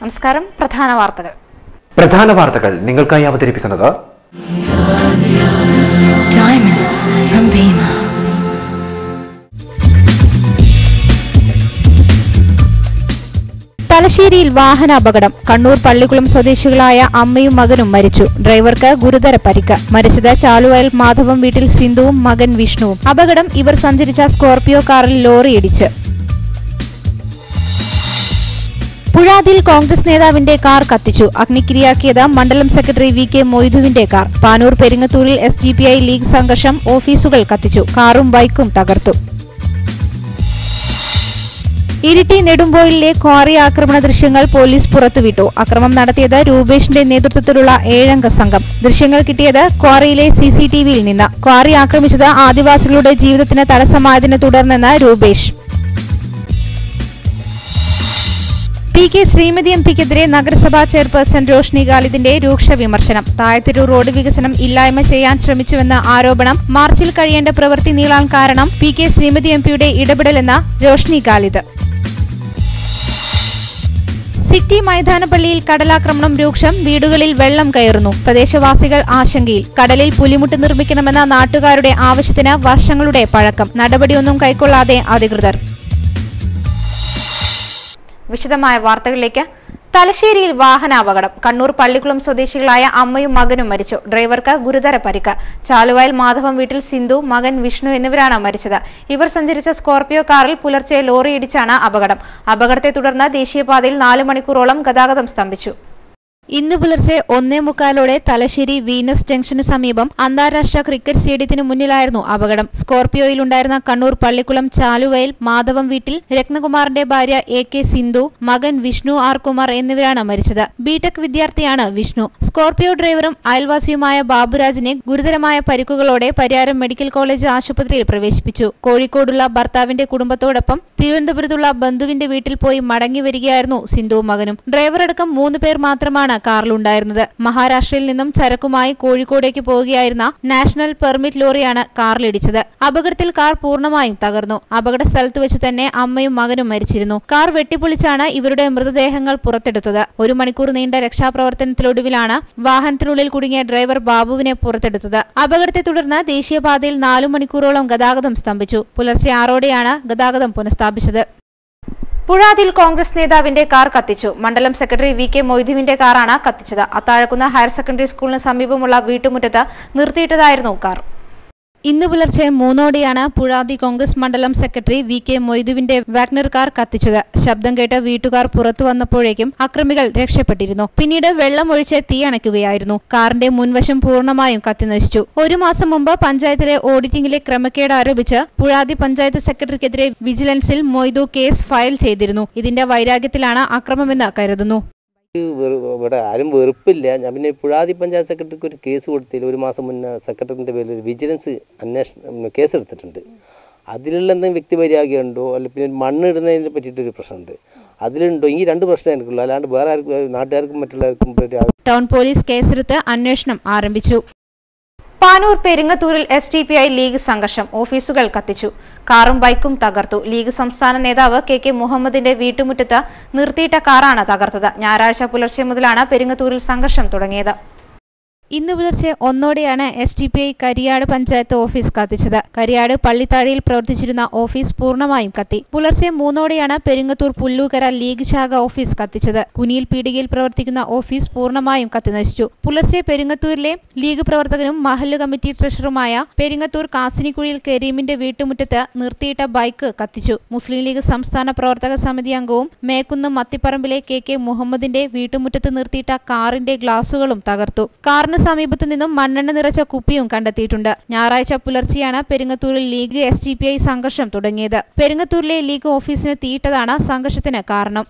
നമസ്കാരം പ്രധാന വാർത്തകൾ പ്രധാന വാർത്തകൾ നിങ്ങൾക്കായി അവതരിപ്പിക്കുന്നത് Diamonds from Bima. തലശ്ശേരിയിൽ വാഹനാപകടം കണ്ണൂർ പള്ളിക്കുളം സ്വദേശികളായ അമ്മയും മകനും മരിച്ചു ഡ്രൈവർക്ക് ഗുരുതര പരിക്ക് മരിച്ചത് ചാലുവയൽ മാധവം വീട്ടിൽ സിന്ധുവും മകൻ വിഷ്ണുവും അപകടം ഇവർ സഞ്ചരിച്ച സ്കോർപിയോ കാറിൽ ലോറിയിടിച്ച് പുഴാതിൽ കോൺഗ്രസ് നേതാവിന്റെ കാർ കത്തിച്ചു അഗ്നിക്കിരയാക്കിയത് മണ്ഡലം സെക്രട്ടറി വി കെ മൊയ്തുവിന്റെ കാർ പാനൂർ പെരിങ്ങത്തൂരിൽ S D P I league സംഘർഷം ഓഫീസുകൾ കത്തിച്ചു കാറും ബൈക്കും തകർത്തു ഇരിട്ടി നെടുമ്പോയിലെ ക്വാറി ആക്രമണ ദൃശ്യങ്ങൾ പോലീസ് പുറത്തുവിട്ടു അക്രമം നടത്തിയത് രൂപേഷിന്റെ നേതൃത്വത്തിലുള്ള ഏഴംഗ സംഘം ദൃശ്യങ്ങൾ കിട്ടിയത് ക്വാറിയിലെ സി സി ടി വിയിൽ നിന്ന് ക്വാറി ആക്രമിച്ചത് ആദിവാസികളുടെ ജീവിതത്തിന് തടസ്സമായതിനെ തുടർന്നെന്ന് Rupesh P K Sreemathi M പിക്കെതിരെ നഗരസഭാ ചെയർപേഴ്സൺ രോഷ്നി ഖാലിദിന്റെ രൂക്ഷ വിമർശനം താഴത്തിരു റോഡ് വികസനം ഇല്ലായ്മ ചെയ്യാൻ ശ്രമിച്ചുവെന്ന ആരോപണം മാർച്ചിൽ കഴിയേണ്ട പ്രവൃത്തി നീളാൻ കാരണം പി കെ ശ്രീമതി എം പിയുടെ ഇടപെടലെന്ന രോഷ്നി ഖാലിദ് സിറ്റി മൈതാനപ്പള്ളിയിൽ കടലാക്രമണം രൂക്ഷം വീടുകളിൽ വെള്ളം കയറുന്നു പ്രദേശവാസികൾ ആശങ്കയിൽ കടലിൽ പുലിമുട്ട് നിർമ്മിക്കണമെന്ന നാട്ടുകാരുടെ ആവശ്യത്തിന് വർഷങ്ങളുടെ പഴക്കം നടപടിയൊന്നും കൈക്കൊള്ളാതെ അധികൃതർ വിശദമായ വാർത്തകളിലേക്ക് തലശ്ശേരിയിൽ വാഹനാപകടം കണ്ണൂർ പള്ളിക്കുളം സ്വദേശികളായ അമ്മയും മകനും മരിച്ചു ഡ്രൈവർക്ക് ഗുരുതര പരിക്ക് ചാലുവയൽ മാധവം വീട്ടിൽ സിന്ധു മകൻ വിഷ്ണു എന്നിവരാണ് മരിച്ചത് ഇവർ സഞ്ചരിച്ച സ്കോർപിയോ കാറിൽ പുലർച്ചെ ലോറിയിടിച്ചാണ് അപകടം അപകടത്തെ തുടർന്ന് ദേശീയപാതയിൽ നാല് മണിക്കൂറോളം ഗതാഗതം സ്തംഭിച്ചു ഇന്ന് പുലർച്ചെ ഒന്നേ മുക്കാലോടെ തലശ്ശേരി വീനസ് ജംഗ്ഷന് സമീപം അന്താരാഷ്ട്ര ക്രിക്കറ്റ് സ്റ്റേഡിയത്തിന് മുന്നിലായിരുന്നു അപകടം സ്കോർപിയോയിലുണ്ടായിരുന്ന കണ്ണൂർ പള്ളിക്കുളം ചാലുവയൽ മാധവം വീട്ടിൽ രത്നകുമാറിന്റെ ഭാര്യ എ കെ സിന്ധു മകൻ വിഷ്ണു ആർ കുമാർ എന്നിവരാണ് മരിച്ചത് ബിടെക് വിദ്യാർത്ഥിയാണ് വിഷ്ണു സ്കോർപിയോ ഡ്രൈവറും അയൽവാസിയുമായ ബാബുരാജിനെ ഗുരുതരമായ പരിക്കുകളോടെ പരിയാരം മെഡിക്കൽ കോളേജ് ആശുപത്രിയിൽ പ്രവേശിപ്പിച്ചു കോഴിക്കോടുള്ള ഭർത്താവിന്റെ കുടുംബത്തോടൊപ്പം തിരുവനന്തപുരത്തുള്ള ബന്ധുവിന്റെ വീട്ടിൽ പോയി മടങ്ങി വരികയായിരുന്നു സിന്ധുവും മകനും ഡ്രൈവറടക്കം മൂന്ന് പേർ മാത്രമാണ് കാറിലുണ്ടായിരുന്നത് മഹാരാഷ്ട്രയിൽ നിന്നും ചരക്കുമായി കോഴിക്കോടേക്ക് പോവുകയായിരുന്ന നാഷണൽ പെർമിറ്റ് ലോറിയാണ് കാറിലിടിച്ചത് അപകടത്തിൽ കാർ പൂർണ്ണമായും തകർന്നു അപകട സ്ഥലത്ത് വെച്ച് തന്നെ അമ്മയും മകനും മരിച്ചിരുന്നു കാർ വെട്ടിപ്പൊളിച്ചാണ് ഇവരുടെ മൃതദേഹങ്ങൾ പുറത്തെടുത്തത് ഒരു മണിക്കൂർ നീണ്ട രക്ഷാപ്രവർത്തനത്തിലൊടുവിലാണ് വാഹനത്തിനുള്ളിൽ കുടുങ്ങിയ ഡ്രൈവർ ബാബുവിനെ പുറത്തെടുത്തത് അപകടത്തെ തുടർന്ന് ദേശീയപാതയിൽ നാലു മണിക്കൂറോളം ഗതാഗതം സ്തംഭിച്ചു പുലർച്ചെ ആറോടെയാണ് ഗതാഗതം പുനഃസ്ഥാപിച്ചത് പുഴാതിൽ കോൺഗ്രസ് നേതാവിന്റെ കാർ കത്തിച്ചു മണ്ഡലം സെക്രട്ടറി വി കെ മൊയ്തുവിന്റെ കാറാണ് കത്തിച്ചത് അത്താഴക്കുന്ന് ഹയർ സെക്കൻഡറി സ്കൂളിന് സമീപമുള്ള വീട്ടുമുറ്റത്ത് നിർത്തിയിട്ടതായിരുന്നു കാർ ഇന്ന് പുലർച്ചെ മൂന്നോടെയാണ് പുഴാതി കോൺഗ്രസ് മണ്ഡലം സെക്രട്ടറി വി കെ മൊയ്തുവിന്റെ വാഗ്നർ കാർ കത്തിച്ചത് ശബ്ദം കേട്ട് വീട്ടുകാർ പുറത്തു വന്നപ്പോഴേക്കും അക്രമികൾ രക്ഷപ്പെട്ടിരുന്നു പിന്നീട് വെള്ളം ഒഴിച്ച് തീ അണയ്ക്കുകയായിരുന്നു കാറിന്റെ മുൻവശം പൂർണ്ണമായും കത്തിനശിച്ചു ഒരു മാസം മുമ്പ് പഞ്ചായത്തിലെ ഓഡിറ്റിംഗിലെ ക്രമക്കേട് ആരോപിച്ച് പുഴാതി പഞ്ചായത്ത് സെക്രട്ടറിക്കെതിരെ വിജിലൻസിൽ മൊയ്തു കേസ് ഫയൽ ചെയ്തിരുന്നു ഇതിന്റെ വൈരാഗ്യത്തിലാണ് അക്രമമെന്ന് കരുതുന്നു വെറു- ഇവിടെ ആരും വെറുപ്പില്ല ഞാൻ പിന്നെ പുഴാതി പഞ്ചായത്ത് സെക്രട്ടറിക്ക് ഒരു കേസ് കൊടുത്തില്ല ഒരു മാസം മുന്നേ സെക്രട്ടറിൻ്റെ പേരിൽ ഒരു വിജിലൻസ് അന്വേഷണം കേസ് എടുത്തിട്ടുണ്ട് അതിലുള്ള എന്തെങ്കിലും വ്യക്തിപര്യാഗമുണ്ടോ അല്ലെങ്കിൽ പിന്നെ മണ്ണിടുന്നതിനെ പറ്റിയിട്ടൊരു പ്രശ്നമുണ്ട് അതിലുണ്ടോ ഈ രണ്ട് പ്രശ്നം എനിക്കുള്ളൂ അല്ലാണ്ട് വേറെ ആർക്കും നാട്ടുകാർക്കും മറ്റുള്ളവർക്കും ഒരു ടൗൺ പോലീസ് കേസെടുത്ത് അന്വേഷണം ആരംഭിച്ചു പാനൂർ പെരിങ്ങത്തൂരിൽ S D P I league സംഘർഷം ഓഫീസുകൾ കത്തിച്ചു കാറും ബൈക്കും തകർത്തു ലീഗ് സംസ്ഥാന നേതാവ് കെ കെ മുഹമ്മദിന്റെ വീട്ടുമുറ്റത്ത് നിർത്തിയിട്ട കാറാണ് തകർത്തത് ഞായറാഴ്ച പുലർച്ചെ മുതലാണ് പെരിങ്ങത്തൂരിൽ സംഘർഷം തുടങ്ങിയത് ഇന്ന് പുലർച്ചെ ഒന്നോടെയാണ് S T P I Kariyad panchayat office കത്തിച്ചത് കരിയാട് പള്ളിത്താഴിയിൽ പ്രവർത്തിച്ചിരുന്ന ഓഫീസ് പൂർണ്ണമായും കത്തി പുലർച്ചെ മൂന്നോടെയാണ് പെരിങ്ങത്തൂർ പുല്ലൂക്കര ലീഗ് ശാഖ ഓഫീസ് കത്തിച്ചത് കുനിയിൽ പീടികയിൽ പ്രവർത്തിക്കുന്ന ഓഫീസ് പൂർണ്ണമായും കത്തിനശിച്ചു പുലർച്ചെ പെരിങ്ങത്തൂരിലെ ലീഗ് പ്രവർത്തകനും മഹല്ല് കമ്മിറ്റി ട്രഷററുമായ പെരിങ്ങത്തൂർ കാസിനിക്കുഴിയിൽ കരീമിന്റെ വീട്ടുമുറ്റത്ത് നിർത്തിയിട്ട ബൈക്ക് കത്തിച്ചു മുസ്ലിം ലീഗ് സംസ്ഥാന പ്രവർത്തക സമിതി അംഗവും മേക്കുന്ന് മത്തിപ്പറമ്പിലെ കെ കെ മുഹമ്മദിന്റെ വീട്ടുമുറ്റത്ത് നിർത്തിയിട്ട കാറിന്റെ ഗ്ലാസുകളും തകർത്തു കാറിന് സമീപത്തു നിന്നും മണ്ണെണ്ണ നിറച്ച കുപ്പിയും കണ്ടെത്തിയിട്ടുണ്ട് ഞായറാഴ്ച പുലർച്ചെയാണ് പെരിങ്ങത്തൂരിൽ league S D P I സംഘർഷം തുടങ്ങിയത് പെരിങ്ങത്തൂരിലെ ലീഗ് ഓഫീസിന് തീയിട്ടതാണ് സംഘർഷത്തിന് കാരണം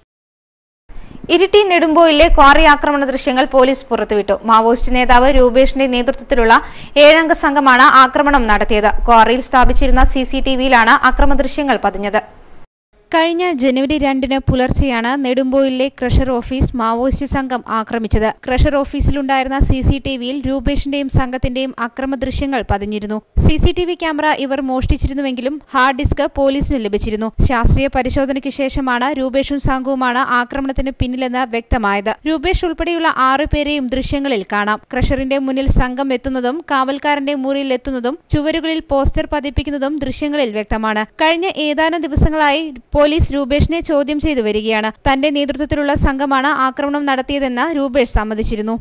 ഇരിട്ടി നെടുമ്പോയിലെ ക്വാറി ആക്രമണ ദൃശ്യങ്ങൾ പോലീസ് പുറത്തുവിട്ടു മാവോയിസ്റ്റ് നേതാവ് രൂപേഷിന്റെ നേതൃത്വത്തിലുള്ള ഏഴംഗ സംഘമാണ് ആക്രമണം നടത്തിയത് ക്വാറിയിൽ സ്ഥാപിച്ചിരുന്ന സി സി ടി വിയിലാണ് അക്രമ ദൃശ്യങ്ങൾ പതിഞ്ഞത് കഴിഞ്ഞ ജനുവരി രണ്ടിന് പുലർച്ചെയാണ് നെടുമ്പോയിലെ ക്രഷർ ഓഫീസ് മാവോയിസ്റ്റ് സംഘം ആക്രമിച്ചത് ക്രഷർ ഓഫീസിലുണ്ടായിരുന്ന സി സി ടി വിയിൽ രൂപേഷിന്റെയും സംഘത്തിന്റെയും അക്രമ ദൃശ്യങ്ങൾ പതിഞ്ഞിരുന്നു C C T V camera ഇവർ മോഷ്ടിച്ചിരുന്നുവെങ്കിലും ഹാർഡ് ഡിസ്ക് പോലീസിന് ലഭിച്ചിരുന്നു ശാസ്ത്രീയ പരിശോധനയ്ക്ക് ശേഷമാണ് രൂപേഷും സംഘവുമാണ് ആക്രമണത്തിന് പിന്നിലെന്ന് വ്യക്തമായത് രൂപേഷ് ഉൾപ്പെടെയുള്ള ആറു പേരെയും ദൃശ്യങ്ങളിൽ കാണാം ക്രഷറിന്റെ മുന്നിൽ സംഘം എത്തുന്നതും കാവൽക്കാരന്റെ മുറിയിൽ എത്തുന്നതും ചുവരുകളിൽ പോസ്റ്റർ പതിപ്പിക്കുന്നതും ദൃശ്യങ്ങളിൽ വ്യക്തമാണ് കഴിഞ്ഞ ഏതാനും ദിവസങ്ങളായി പോലീസ് രൂപേഷിനെ ചോദ്യം ചെയ്തു വരികയാണ് തന്റെ നേതൃത്വത്തിലുള്ള സംഘമാണ് ആക്രമണം നടത്തിയതെന്ന് രൂപേഷ് സമ്മതിച്ചിരുന്നു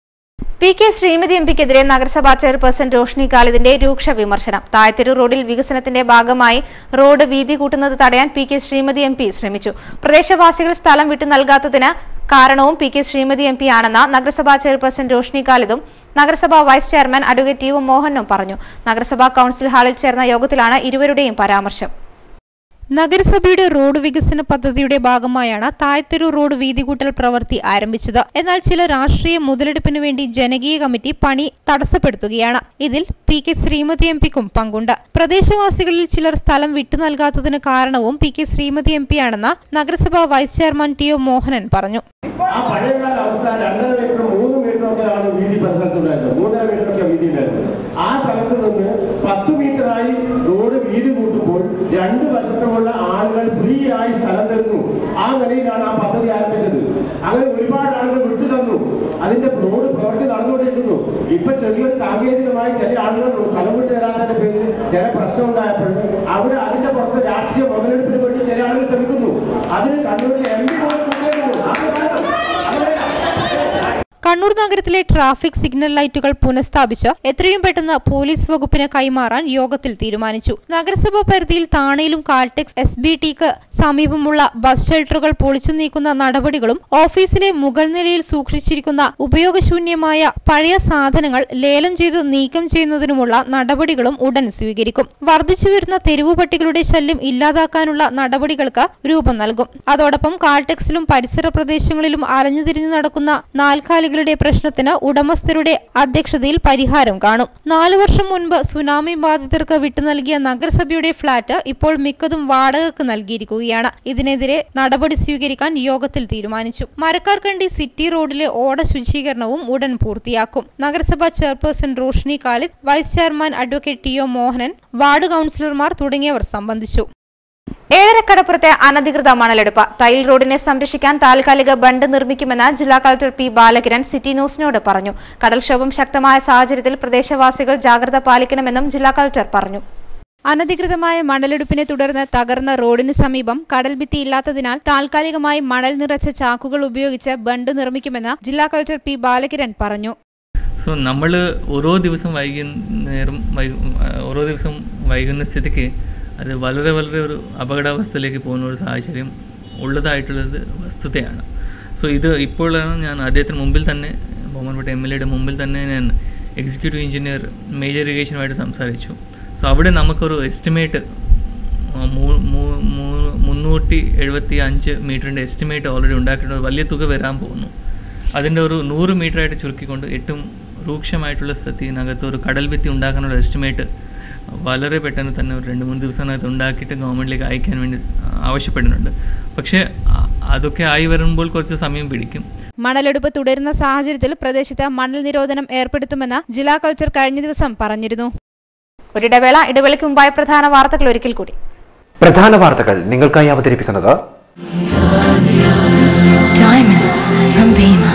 പി കെ ശ്രീമതി എം പിക്കെതിരെ നഗരസഭാ ചെയർപേഴ്സൺ രോഷ്നി ഖാലിദിന്റെ രൂക്ഷ വിമർശനം തായത്തെരു റോഡിൽ വികസനത്തിന്റെ ഭാഗമായി റോഡ് വീതി കൂട്ടുന്നത് തടയാൻ P K Sreemathi M P ശ്രമിച്ചു പ്രദേശവാസികൾ സ്ഥലം വിട്ടു നൽകാത്തതിന് കാരണവും P K Sreemathi M P ആണെന്ന് നഗരസഭാ ചെയർപേഴ്സൺ രോഷ്നി ഖാലിദും നഗരസഭാ vice chairman advocate T O മോഹനും പറഞ്ഞു നഗരസഭാ കൌൺസിൽ ഹാളിൽ ചേർന്ന യോഗത്തിലാണ് ഇരുവരുടെയും പരാമർശം നഗരസഭയുടെ റോഡ് വികസന പദ്ധതിയുടെ ഭാഗമായാണ് തായത്തെരു റോഡ് വീതികൂട്ടൽ പ്രവൃത്തി ആരംഭിച്ചത് എന്നാൽ ചില രാഷ്ട്രീയ മുതലെടുപ്പിനു വേണ്ടി ജനകീയ കമ്മിറ്റി പണി തടസ്സപ്പെടുത്തുകയാണ് ഇതിൽ പി കെ ശ്രീമതി എം പിക്കും പങ്കുണ്ട് പ്രദേശവാസികളിൽ ചിലർ സ്ഥലം വിട്ടു നൽകാത്തതിന് കാരണവും P K Sreemathi M P ആണെന്ന് നഗരസഭാ vice chairman T O Mohanan പറഞ്ഞു ആ പഴയകാല അവസ്ഥ രണ്ടര മീറ്റർ മൂന്ന് മീറ്റർ ഒക്കെയാണ് വീതി പരിസരത്തുണ്ടായിരുന്നത് മൂന്നര മീറ്റർ ഒക്കെ വീതി ഉണ്ടായിരുന്നത് ആ സ്ഥലത്ത് നിന്ന് പത്ത് മീറ്ററായി റോഡ് വീതി കൂട്ടുമ്പോൾ രണ്ട് വശത്തുമുള്ള ആളുകൾ ഫ്രീ ആയി സ്ഥലം തരുന്നു ആ നിലയിലാണ് ആ പദ്ധതി ആരംഭിച്ചത് അങ്ങനെ ഒരുപാട് ആളുകൾ വിട്ടു തന്നു അതിന്റെ റോഡ് പ്രവൃത്തി നടന്നുകൊണ്ടിരിക്കുന്നു ഇപ്പൊ ചെറിയൊരു സാങ്കേതികമായി ചില ആളുകൾ സ്ഥലം വിട്ട് തരാത്തതിന്റെ പേരിൽ ചില പ്രശ്നം ഉണ്ടായപ്പോൾ അവിടെ അതിന്റെ പുറത്ത് രാഷ്ട്രീയ മുതലെടുപ്പിന് വേണ്ടി ചില ആളുകൾ ശ്രമിക്കുന്നു അതിന് കണ്ണൂരിലെ എം പി പോലും മുന്നേറി പോകും. അത് കാരണം അവിടെ കണ്ണൂർ നഗരത്തിലെ ട്രാഫിക് സിഗ്നൽ ലൈറ്റുകൾ പുനഃസ്ഥാപിച്ച് എത്രയും പെട്ടെന്ന് പോലീസ് വകുപ്പിന് കൈമാറാൻ യോഗത്തിൽ തീരുമാനിച്ചു നഗരസഭാ പരിധിയിൽ താണയിലും കാൾടെക്സ് എസ് ബി ടിക്ക് സമീപമുള്ള ബസ് ഷെൽട്ടറുകൾ പൊളിച്ചു നീക്കുന്ന നടപടികളും ഓഫീസിലെ മുകൾ നിലയിൽ സൂക്ഷിച്ചിരിക്കുന്ന ഉപയോഗശൂന്യമായ പഴയ സാധനങ്ങൾ ലേലം ചെയ്ത് നീക്കം ചെയ്യുന്നതിനുമുള്ള നടപടികളും ഉടൻ സ്വീകരിക്കും വർദ്ധിച്ചുവരുന്ന തെരുവു പട്ടികളുടെ ശല്യം ഇല്ലാതാക്കാനുള്ള നടപടികൾക്ക് രൂപം നൽകും അതോടൊപ്പം കാൾടെക്സിലും പരിസര പ്രദേശങ്ങളിലും അലഞ്ഞുതിരിഞ്ഞു നടക്കുന്ന നാൽക്കാലികളുടെ പ്രശ്നത്തിന് ഉടമസ്ഥരുടെ അധ്യക്ഷതയിൽ പരിഹാരം കാണും നാലു വർഷം മുൻപ് സുനാമി ബാധിതർക്ക് വിട്ടു നൽകിയ നഗരസഭയുടെ ഫ്ളാറ്റ് ഇപ്പോൾ മിക്കതും വാടകയ്ക്ക് നൽകിയിരിക്കുകയാണ് ഇതിനെതിരെ നടപടി സ്വീകരിക്കാൻ യോഗത്തിൽ തീരുമാനിച്ചു മരക്കാർക്കണ്ടി സിറ്റി റോഡിലെ ഓട ശുചീകരണവും ഉടൻ പൂർത്തിയാക്കും നഗരസഭാ chairperson Roshni Khalid vice chairman advocate T O Mohanan ward കൌൺസിലർമാർ തുടങ്ങിയവർ സംബന്ധിച്ചു ഏഴരക്കടപ്പുറത്തെ അനധികൃത മണലെടുപ്പ് തൈൽ റോഡിനെ സംരക്ഷിക്കാൻ താൽക്കാലിക ബണ്ട് നിർമ്മിക്കുമെന്ന് ജില്ലാ കളക്ടർ പി ബാലകിരൺ സിറ്റി ന്യൂസിനോട് പറഞ്ഞു കടൽക്ഷോഭം ശക്തമായ സാഹചര്യത്തിൽ പ്രദേശവാസികൾ ജാഗ്രത പാലിക്കണമെന്നും ജില്ലാ കളക്ടർ പറഞ്ഞു അനധികൃതമായ മണലെടുപ്പിനെ തുടർന്ന് തകർന്ന റോഡിന് സമീപം കടൽ ഭിത്തി ഇല്ലാത്തതിനാൽ താൽക്കാലികമായി മണൽ നിറച്ച ചാക്കുകൾ ഉപയോഗിച്ച് ബണ്ട് നിർമ്മിക്കുമെന്ന് ജില്ലാ കളക്ടർ പി ബാലകിരൺ പറഞ്ഞു സോ നമ്മൾ ഓരോ ദിവസം വൈകുന്നേരം വൈ ഓരോ ദിവസം വൈകുന്ന സ്ഥിതിക്ക് അത് വളരെ വളരെ ഒരു അപകടാവസ്ഥയിലേക്ക് പോകുന്ന ഒരു സാഹചര്യം ഉള്ളതായിട്ടുള്ളത് വസ്തുതയാണ് സോ ഇത് ഇപ്പോഴാണ് ഞാൻ അദ്ദേഹത്തിന് മുമ്പിൽ തന്നെ ബഹുമാനപ്പെട്ട എം എൽ എയുടെ മുമ്പിൽ തന്നെ ഞാൻ എക്സിക്യൂട്ടീവ് എഞ്ചിനീയർ മേജർ ഇറിഗേഷനുമായിട്ട് സംസാരിച്ചു സോ അവിടെ നമുക്കൊരു എസ്റ്റിമേറ്റ് മുന്നൂറ്റി എഴുപത്തി അഞ്ച് മീറ്ററിൻ്റെ എസ്റ്റിമേറ്റ് ഓൾറെഡി ഉണ്ടാക്കിയിട്ടുണ്ട് വലിയ തുക വരാൻ പോകുന്നു അതിൻ്റെ ഒരു നൂറ് മീറ്ററായിട്ട് ചുരുക്കിക്കൊണ്ട് ഏറ്റവും രൂക്ഷമായിട്ടുള്ള സ്ഥിതിനകത്ത് ഒരു കടൽ ഭിത്തി ഉണ്ടാക്കാനുള്ള എസ്റ്റിമേറ്റ് വളരെ പെട്ടെന്ന് തന്നെ ഒരു രണ്ട് മൂന്ന് ദിവസത്തിനകത്ത് ഉണ്ടാക്കിയിട്ട് ഗവൺമെൻറ്റിലേക്ക് അയക്കാൻ വേണ്ടി ആവശ്യപ്പെടുന്നുണ്ട് പക്ഷേ അ- അതൊക്കെ ആയി വരുമ്പോൾ കുറച്ച് സമയം പിടിക്കും മണലെടുപ്പ് തുടരുന്ന സാഹചര്യത്തിൽ പ്രദേശത്ത് മണൽ നിരോധനം ഏർപ്പെടുത്തുമെന്ന് ജില്ലാ കളക്ടർ കഴിഞ്ഞ ദിവസം പറഞ്ഞിരുന്നു ഒരിടവേള ഇടവേളയ്ക്ക് മുമ്പായ പ്രധാന വാർത്തകൾ ഒരിക്കൽ കൂടി പ്രധാന വാർത്തകൾ നിങ്ങൾക്കായി അവതരിപ്പിക്കുന്നത് Diamonds from Bima.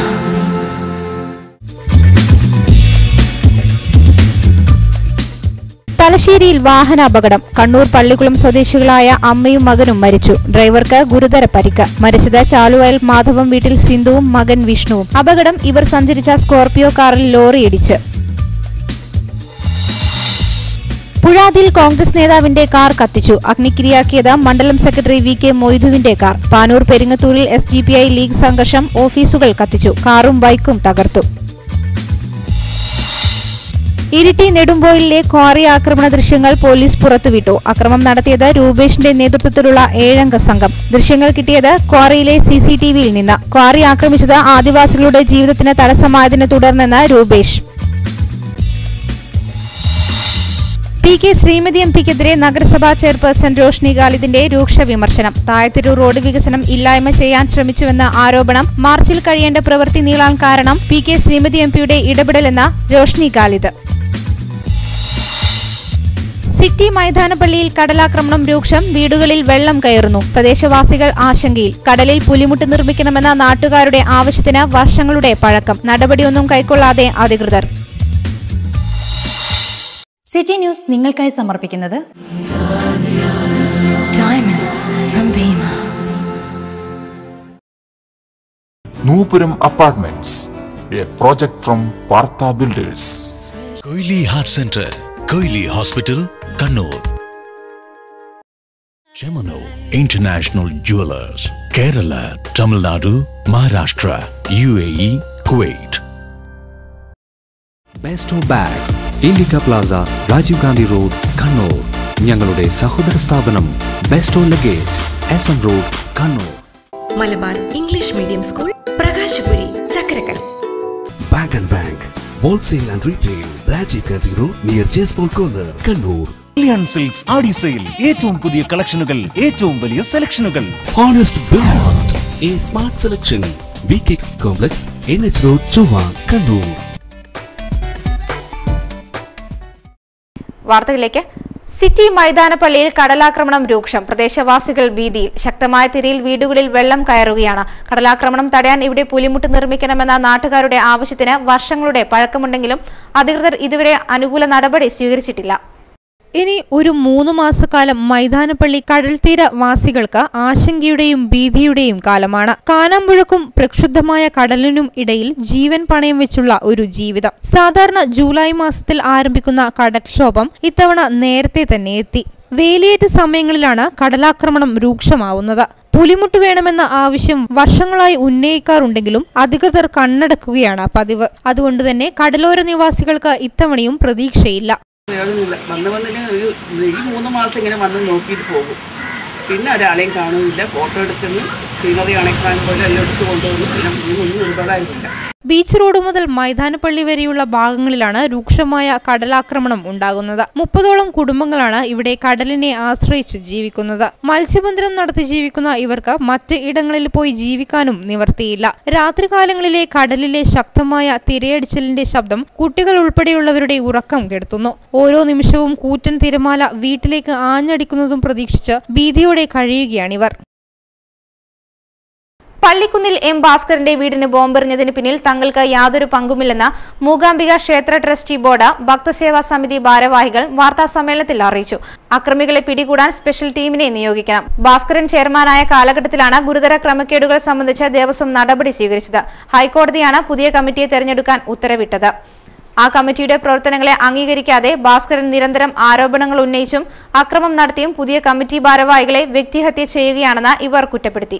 തലശ്ശേരിയിൽ വാഹനാപകടം കണ്ണൂർ പള്ളിക്കുളം സ്വദേശികളായ അമ്മയും മകനും മരിച്ചു ഡ്രൈവർക്ക് ഗുരുതര പരിക്ക് മരിച്ചത് ചാലുവയൽ മാധവം വീട്ടിൽ സിന്ധുവും മകൻ വിഷ്ണുവും അപകടം ഇവർ സഞ്ചരിച്ച സ്കോർപിയോ കാറിൽ ലോറിയിടിച്ച് പുഴാതിൽ കോൺഗ്രസ് നേതാവിന്റെ കാർ കത്തിച്ചു അഗ്നിക്കിരയാക്കിയത് മണ്ഡലം സെക്രട്ടറി വി കെ മൊയ്തുവിന്റെ കാർ പാനൂർ പെരിങ്ങത്തൂരിൽ S D P I league സംഘർഷം ഓഫീസുകൾ കത്തിച്ചു കാറും ബൈക്കും തകർത്തു ഇരിട്ടി നെടുമ്പോയിലെ ക്വാറി ആക്രമണ ദൃശ്യങ്ങൾ പോലീസ് പുറത്തുവിട്ടു അക്രമം നടത്തിയത് രൂപേഷിന്റെ നേതൃത്വത്തിലുള്ള ഏഴംഗ സംഘം ദൃശ്യങ്ങൾ കിട്ടിയത് ക്വാറിയിലെ സി സി ടി വിയിൽ നിന്ന് ക്വാറി ആക്രമിച്ചത് ആദിവാസികളുടെ ജീവിതത്തിന് തടസ്സമായതിനെ തുടർന്നെന്ന് Rupesh P K Sreemathi M പിക്കെതിരെ നഗരസഭാ ചെയർപേഴ്സൺ രോഷ്നി ഖാലിദിന്റെ രൂക്ഷ വിമർശനം താഴത്തിരൂർ റോഡ് വികസനം ഇല്ലായ്മ ചെയ്യാൻ ശ്രമിച്ചുവെന്ന ആരോപണം മാർച്ചിൽ കഴിയേണ്ട പ്രവൃത്തി നീളാൻ കാരണം പി കെ ശ്രീമതി എം പിയുടെ ഇടപെടലെന്ന രോഷ്നി ഖാലിദ് സിറ്റി മൈതാനപ്പള്ളിയിൽ കടലാക്രമണം രൂക്ഷം വീടുകളിൽ വെള്ളം കയറുന്നു പ്രദേശവാസികൾ ആശങ്കയിൽ കടലിൽ പുലിമുട്ട് നിർമ്മിക്കണമെന്ന നാട്ടുകാരുടെ ആവശ്യത്തിന് വർഷങ്ങളുടെ പഴക്കം നടപടിയൊന്നും കൈക്കൊള്ളാതെ അധികൃതർ സിറ്റി ന്യൂസ് നിങ്ങൾക്കായി സമർപ്പിക്കുന്നത് Diamonds from Bima. Nupuram apartments a project from Partha builders Koyili heart centre Koyili hospital Kannur Chemmanur international jewellers Kerala Tamil Nadu Maharashtra U A E Kuwait Besto bags Indica plaza Rajiv Gandhi road Kannur ഞങ്ങളുടെ സഹോദര സ്ഥാപനം Besto luggage S M road Kannur Malabar English medium school Prakashapuri Chakkarakkal bag and bank wholesale and retail Rajiv Gandhi road near Jaspol corner Kannur Kalyan silks Aadi sale ഏറ്റവും പുതിയ കളക്ഷനുകൾ ഏറ്റവും വലിയ സെലക്ഷനുകൾ honest Billmart a smart selection V kicks complex N H road Chovva Kannur വാർത്തകളിലേക്ക് city മൈതാനപ്പള്ളിയിൽ കടലാക്രമണം രൂക്ഷം പ്രദേശവാസികൾ ഭീതിയിൽ ശക്തമായ തിരയിൽ വീടുകളിൽ വെള്ളം കയറുകയാണ് കടലാക്രമണം തടയാൻ ഇവിടെ പുലിമുട്ട് നിർമ്മിക്കണമെന്ന നാട്ടുകാരുടെ ആവശ്യത്തിന് വർഷങ്ങളുടെ പഴക്കമുണ്ടെങ്കിലും അധികൃതർ ഇതുവരെ അനുകൂല നടപടി സ്വീകരിച്ചിട്ടില്ല ഇനി ഒരു മൂന്ന് മാസക്കാലം മൈതാനപ്പള്ളി കടൽത്തീര വാസികൾക്ക് ആശങ്കയുടെയും ഭീതിയുടെയും കാലമാണ് കാനാമ്പുഴക്കും പ്രക്ഷുബ്ധമായ കടലിനും ഇടയിൽ ജീവൻ പണയം വെച്ചുള്ള ഒരു ജീവിതം സാധാരണ ജൂലൈ മാസത്തിൽ ആരംഭിക്കുന്ന കടൽക്ഷോഭം ഇത്തവണ നേരത്തെ തന്നെ എത്തി വേലിയേറ്റ സമയങ്ങളിലാണ് കടലാക്രമണം രൂക്ഷമാവുന്നത് പുലിമുട്ട് വേണമെന്ന ആവശ്യം വർഷങ്ങളായി ഉന്നയിക്കാറുണ്ടെങ്കിലും അധികൃതർ കണ്ണടക്കുകയാണ് പതിവ് അതുകൊണ്ട് തന്നെ കടലോര നിവാസികൾക്ക് ഇത്തവണയും പ്രതീക്ഷയില്ല പ്രയോജനമില്ല വന്ന് വന്നിട്ട് ഒരു ഈ മൂന്ന് മാസം ഇങ്ങനെ വന്ന് നോക്കിയിട്ട് പോകും പിന്നെ ഒരാളെയും കാണുന്നില്ല ഫോട്ടോ എടുക്കുന്നു സീനറി അണയ്ക്കാൻ പോലെ എല്ലാം എടുത്ത് കൊണ്ടുവന്നു പിന്നെ ഒന്നും ഉപകാരമില്ല ബീച്ച് റോഡ് മുതൽ മൈതാനപ്പള്ളി വരെയുള്ള ഭാഗങ്ങളിലാണ് രൂക്ഷമായ കടലാക്രമണം ഉണ്ടാകുന്നത് മുപ്പതോളം കുടുംബങ്ങളാണ് ഇവിടെ കടലിനെ ആശ്രയിച്ച് ജീവിക്കുന്നത് മത്സ്യബന്ധനം നടത്തി ജീവിക്കുന്ന ഇവർക്ക് മറ്റ് ഇടങ്ങളിൽ പോയി ജീവിക്കാനും നിവർത്തിയില്ല രാത്രികാലങ്ങളിലെ കടലിലെ ശക്തമായ തിരയടിച്ചലിന്റെ ശബ്ദം കുട്ടികൾ ഉൾപ്പെടെയുള്ളവരുടെ ഉറക്കം കെടുത്തുന്നു ഓരോ നിമിഷവും കൂറ്റൻ തിരമാല വീട്ടിലേക്ക് ആഞ്ഞടിക്കുന്നതും പ്രതീക്ഷിച്ച് ഭീതിയോടെ കഴിയുകയാണിവർ പള്ളിക്കുന്നിൽ എം ഭാസ്കറിന്റെ വീടിന് ബോംബെറിഞ്ഞതിന് പിന്നിൽ തങ്ങൾക്ക് യാതൊരു പങ്കുമില്ലെന്ന് മൂകാംബിക ക്ഷേത്ര ട്രസ്റ്റി ബോർഡ് ഭക്തസേവാ സമിതി ഭാരവാഹികൾ വാർത്താ സമ്മേളനത്തിൽ അറിയിച്ചു അക്രമികളെ പിടികൂടാൻ സ്പെഷ്യൽ ടീമിനെ നിയോഗിക്കണം ഭാസ്കരൻ ചെയർമാനായ കാലഘട്ടത്തിലാണ് ഗുരുതര ക്രമക്കേടുകൾ സംബന്ധിച്ച് ദേവസ്വം നടപടി സ്വീകരിച്ചത് ഹൈക്കോടതിയാണ് പുതിയ കമ്മിറ്റിയെ തെരഞ്ഞെടുക്കാൻ ഉത്തരവിട്ടത് ആ കമ്മിറ്റിയുടെ പ്രവർത്തനങ്ങളെ അംഗീകരിക്കാതെ ഭാസ്കരൻ നിരന്തരം ആരോപണങ്ങൾ ഉന്നയിച്ചും അക്രമം നടത്തിയും പുതിയ കമ്മിറ്റി ഭാരവാഹികളെ വ്യക്തിഹത്യ ചെയ്യുകയാണെന്ന് ഇവർ കുറ്റപ്പെടുത്തി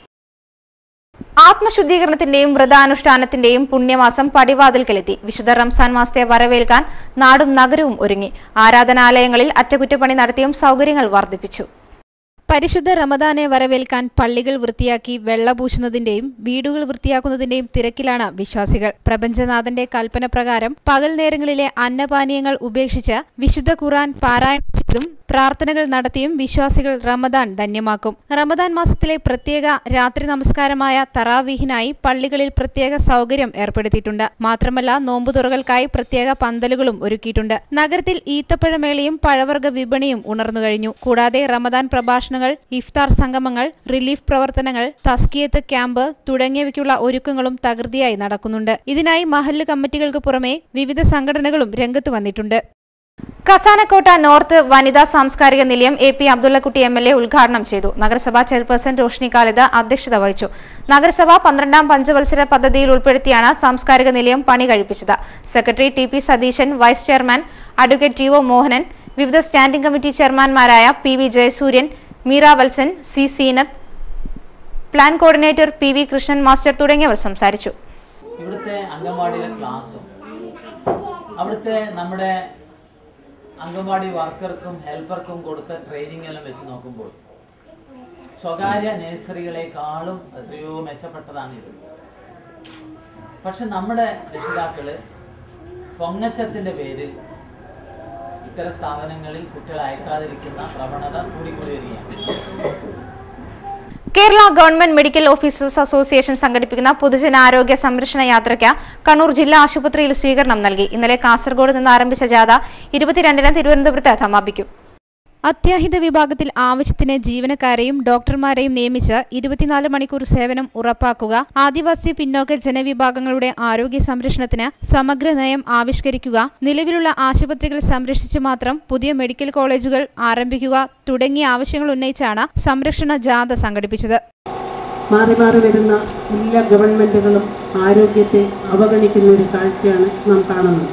ആത്മശുദ്ധീകരണത്തിന്റെയും വ്രതാനുഷ്ഠാനത്തിന്റെയും പുണ്യമാസം പടിവാതിൽക്കലെത്തി വിശുദ്ധ റംസാൻ മാസത്തെ വരവേൽക്കാൻ നാടും നഗരവും ഒരുങ്ങി ആരാധനാലയങ്ങളിൽ അറ്റകുറ്റപ്പണി നടത്തിയും സൗകര്യങ്ങൾ വർദ്ധിപ്പിച്ചു പരിശുദ്ധ റമദാനെ വരവേൽക്കാൻ പള്ളികൾ വൃത്തിയാക്കി വെള്ളപൂശുന്നതിന്റെയും വീടുകൾ വൃത്തിയാക്കുന്നതിന്റെയും തിരക്കിലാണ് വിശ്വാസികൾ പ്രപഞ്ചനാഥന്റെ കൽപ്പന പ്രകാരം പകൽ നേരങ്ങളിലെ അന്നപാനീയങ്ങൾ ഉപേക്ഷിച്ച് വിശുദ്ധ ഖുറാൻ പാരായണം ചെയ്തും പ്രാർത്ഥനകൾ നടത്തിയും വിശ്വാസികൾ റമദാൻ ധന്യമാക്കും റമദാൻ മാസത്തിലെ പ്രത്യേക രാത്രി നമസ്കാരമായ തറാവീഹിനായി പള്ളികളിൽ പ്രത്യേക സൗകര്യം ഏർപ്പെടുത്തിയിട്ടുണ്ട് മാത്രമല്ല നോമ്പുതുറകൾക്കായി പ്രത്യേക പന്തലുകളും ഒരുക്കിയിട്ടുണ്ട് നഗരത്തിൽ ഈത്തപ്പഴമേളയും പഴവർഗ വിപണിയും ഉണർന്നു കഴിഞ്ഞു കൂടാതെ റമദാൻ പ്രഭാഷണങ്ങൾ ഇഫ്താർ സംഗമങ്ങൾ റിലീഫ് പ്രവർത്തനങ്ങൾ തസ്കിയത്ത് ക്യാമ്പ് തുടങ്ങിയവയ്ക്കുള്ള ഒരുക്കങ്ങളും തകൃതിയായി നടക്കുന്നുണ്ട് ഇതിനായി മഹല്ല് കമ്മിറ്റികൾക്ക് പുറമെ വിവിധ സംഘടനകളും രംഗത്ത് വന്നിട്ടുണ്ട് കസാനക്കോട്ട നോർത്ത് വനിതാ സാംസ്കാരിക നിലയം A P Abdullakutty M L A ഉദ്ഘാടനം ചെയ്തു നഗരസഭാ ചെയർപേഴ്സൺ റോഷ്നി ഖാലിദ് അധ്യക്ഷത വഹിച്ചു നഗരസഭ പന്ത്രണ്ടാം പഞ്ചവത്സര പദ്ധതിയിൽ ഉൾപ്പെടുത്തിയാണ് സാംസ്കാരിക നിലയം പണി കഴിപ്പിച്ചത് secretary T P Satheesan vice chairman advocate T O Mohanan വിവിധ സ്റ്റാൻഡിംഗ് കമ്മിറ്റി ചെയർമാൻമാരായ P V Jayasuryan Meera Valsan C Seenath plan coordinator P V Krishnan master തുടങ്ങിയവർ സംസാരിച്ചു ഇവിടുത്തെ അംഗൻവാടിയിലെ ക്ലാസ്സും അവിടുത്തെ നമ്മുടെ അംഗൻവാടി വർക്കർക്കും ഹെൽപ്പർക്കും കൊടുത്ത ട്രെയിനിങ് എല്ലാം വെച്ച് നോക്കുമ്പോൾ സ്വകാര്യ നഴ്സറികളെക്കാളും എത്രയോ മെച്ചപ്പെട്ടതാണ് ഇത് പക്ഷെ നമ്മുടെ രക്ഷിതാക്കള് പൊങ്ങച്ചത്തിന്റെ പേരിൽ ഇത്തരം സ്ഥാപനങ്ങളിൽ കുട്ടികളെ അയക്കാതിരിക്കുന്ന പ്രവണത കൂടിക്കൂടി വരികയാണ് Kerala government medical officers association സംഘടിപ്പിക്കുന്ന പൊതുജനാരോഗ്യ സംരക്ഷണ യാത്രയ്ക്ക് കണ്ണൂർ ജില്ലാ ആശുപത്രിയിൽ സ്വീകരണം നൽകി ഇന്നലെ കാസർഗോഡ് നിന്ന് ആരംഭിച്ച ജാഥ ഇരുപത്തിരണ്ടിന് തിരുവനന്തപുരത്ത് സമാപിക്കും അത്യാഹിത വിഭാഗത്തിൽ ആവശ്യത്തിന് ജീവനക്കാരെയും ഡോക്ടർമാരെയും നിയമിച്ച് ഇരുപത്തിനാല് മണിക്കൂർ സേവനം ഉറപ്പാക്കുക ആദിവാസി പിന്നോക്ക ജനവിഭാഗങ്ങളുടെ ആരോഗ്യ സംരക്ഷണത്തിന് സമഗ്ര നയം ആവിഷ്കരിക്കുക നിലവിലുള്ള ആശുപത്രികൾ സംരക്ഷിച്ചു മാത്രം പുതിയ മെഡിക്കൽ കോളേജുകൾ ആരംഭിക്കുക തുടങ്ങിയ ആവശ്യങ്ങൾ ഉന്നയിച്ചാണ് സംരക്ഷണ ജാഥ സംഘടിപ്പിച്ചത് മാറി മാറി വരുന്ന എല്ലാ ഗവൺമെൻറ്റുകളും ആരോഗ്യത്തെ അവഗണിക്കുന്ന ഒരു കാഴ്ചയാണ് നാം കാണുന്നത്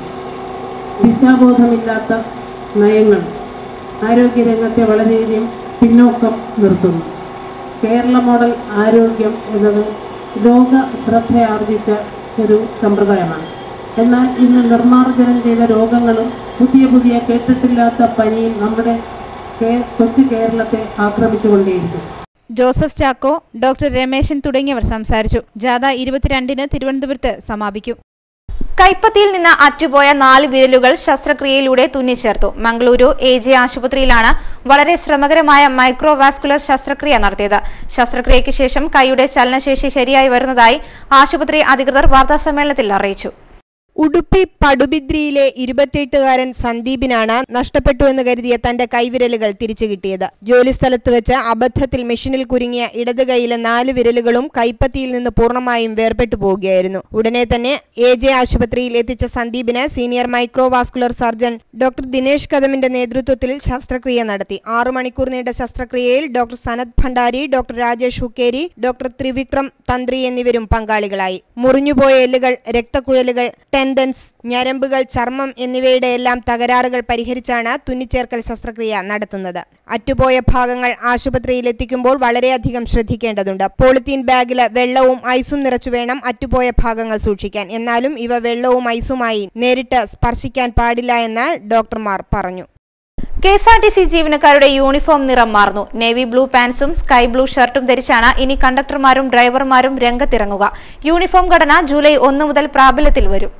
ദിശാബോധമില്ലാത്ത നയങ്ങൾ ആരോഗ്യരംഗത്തെ വളരെയധികം പിന്നോക്കം നിർത്തുന്നു കേരള മോഡൽ ആരോഗ്യം എന്നത് ലോക ശ്രദ്ധയാർജിച്ച ഒരു സമ്പ്രദായമാണ് എന്നാൽ ഇന്ന് നിർമ്മാർജ്ജനം ചെയ്ത രോഗങ്ങളും പുതിയ പുതിയ കേട്ടിട്ടില്ലാത്ത പനിയും നമ്മുടെ കേ- കൊച്ചു കേരളത്തെ ആക്രമിച്ചുകൊണ്ടേയിരിക്കും ജോസഫ് ചാക്കോ ഡോക്ടർ രമേശൻ തുടങ്ങിയവർ സംസാരിച്ചു ജാഥ ഇരുപത്തിരണ്ടിന് തിരുവനന്തപുരത്ത് സമാപിക്കും കൈപ്പത്തിയിൽ നിന്ന് അറ്റുപോയ നാല് വിരലുകൾ ശസ്ത്രക്രിയയിലൂടെ തുന്നിച്ചേർത്തു മംഗളൂരു എ ജെ ആശുപത്രിയിലാണ് വളരെ ശ്രമകരമായ മൈക്രോവാസ്കുലർ ശസ്ത്രക്രിയ നടത്തിയത് ശസ്ത്രക്രിയയ്ക്ക് ശേഷം കൈയുടെ ചലനശേഷി ശരിയായി വരുന്നതായി ആശുപത്രി അധികൃതർ വാർത്താസമ്മേളനത്തിൽ അറിയിച്ചു ഉടുപ്പി പടുബിദ്രിയിലെ ഇരുപത്തിയെട്ടുകാരൻ സന്ദീപിനാണ് നഷ്ടപ്പെട്ടുവെന്ന് കരുതിയ തന്റെ കൈവിരലുകൾ തിരിച്ചു കിട്ടിയത് ജോലിസ്ഥലത്ത് വെച്ച് അബദ്ധത്തിൽ മെഷീനിൽ കുരുങ്ങിയ ഇടത് കൈയിലെ നാല് വിരലുകളും കൈപ്പത്തിയിൽ നിന്ന് പൂർണ്ണമായും വേർപെട്ടു പോവുകയായിരുന്നു ഉടനെ തന്നെ എ ജെ ആശുപത്രിയിൽ എത്തിച്ച സന്ദീപിന് senior microvascular surgeon doctor Dinesh കദമിന്റെ നേതൃത്വത്തിൽ ശസ്ത്രക്രിയ നടത്തി ആറു മണിക്കൂർ നീണ്ട ശസ്ത്രക്രിയയിൽ doctor Sanath Bhandari doctor Rajesh Hukkeri doctor Trivikram Tantri എന്നിവരും പങ്കാളികളായി മുറിഞ്ഞുപോയ എല്ലുകൾ രക്തക്കുഴലുകൾ ടെൻഡൻസ് ഞരമ്പുകൾ ചർമ്മം എന്നിവയുടെ എല്ലാം തകരാറുകൾ പരിഹരിച്ചാണ് തുന്നിച്ചേർക്കൽ ശസ്ത്രക്രിയ നടത്തുന്നത് അറ്റുപോയ ഭാഗങ്ങൾ ആശുപത്രിയിൽ എത്തിക്കുമ്പോൾ വളരെയധികം ശ്രദ്ധിക്കേണ്ടതുണ്ട് പോളിത്തീൻ ബാഗില് വെള്ളവും ഐസും നിറച്ചു വേണം അറ്റുപോയ ഭാഗങ്ങൾ സൂക്ഷിക്കാൻ എന്നാലും ഇവ വെള്ളവും ഐസുമായി നേരിട്ട് സ്പർശിക്കാൻ പാടില്ല എന്ന് ഡോക്ടർമാർ പറഞ്ഞു K S R T C ജീവനക്കാരുടെ യൂണിഫോം നിറം മാറുന്നു നേവി ബ്ലൂ പാൻസും സ്കൈ ബ്ലൂ ഷർട്ടും ധരിച്ചാണ് ഇനി കണ്ടക്ടർമാരും ഡ്രൈവർമാരും രംഗത്തിറങ്ങുക യൂണിഫോം ഘടന ജൂലൈ ഒന്ന് മുതൽ പ്രാബല്യത്തിൽ വരും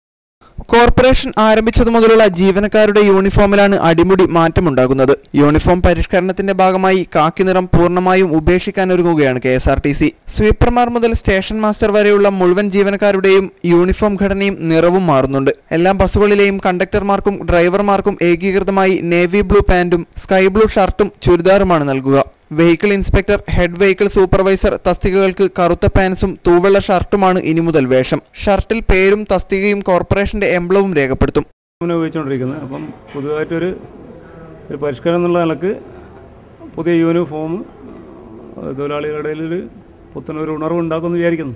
കോർപ്പറേഷൻ ആരംഭിച്ചതു മുതലുള്ള ജീവനക്കാരുടെ യൂണിഫോമിലാണ് അടിമുടി മാറ്റമുണ്ടാകുന്നത് യൂണിഫോം പരിഷ്കരണത്തിന്റെ ഭാഗമായി കാക്കി നിറം പൂർണ്ണമായും ഉപേക്ഷിക്കാനൊരുങ്ങുകയാണ് K S R T C സ്വീപ്പർമാർ മുതൽ സ്റ്റേഷൻ മാസ്റ്റർ വരെയുള്ള മുഴുവൻ ജീവനക്കാരുടെയും യൂണിഫോം ഘടനയും നിറവും മാറുന്നുണ്ട് എല്ലാ ബസ്സുകളിലെയും കണ്ടക്ടർമാർക്കും ഡ്രൈവർമാർക്കും ഏകീകൃതമായി നേവി ബ്ലൂ പാന്റും സ്കൈ ബ്ലൂ ഷർട്ടും ചുരിദാറുമാണ് നൽകുക vehicle inspector head vehicle supervisor തസ്തികകൾക്ക് കറുത്ത പാൻസും തൂവെള്ള ഷർട്ടുമാണ് ഇനി മുതൽ വേഷം ഷർട്ടിൽ പേരും തസ്തികയും കോർപ്പറേഷന്റെ എംബ്ലവും രേഖപ്പെടുത്തും യൂണിഫോമിനെ ഉപയോഗിച്ചുകൊണ്ടിരിക്കുന്നത് അപ്പം പുതുതായിട്ടൊരു ഒരു പരിഷ്കരണം എന്നുള്ള നിലക്ക് പുതിയ യൂണിഫോം തൊഴിലാളികളുടെ ഇടയിൽ ഒരു പുത്തനൊരു ഉണർവ് ഉണ്ടാക്കുമെന്ന് വിചാരിക്കുന്നു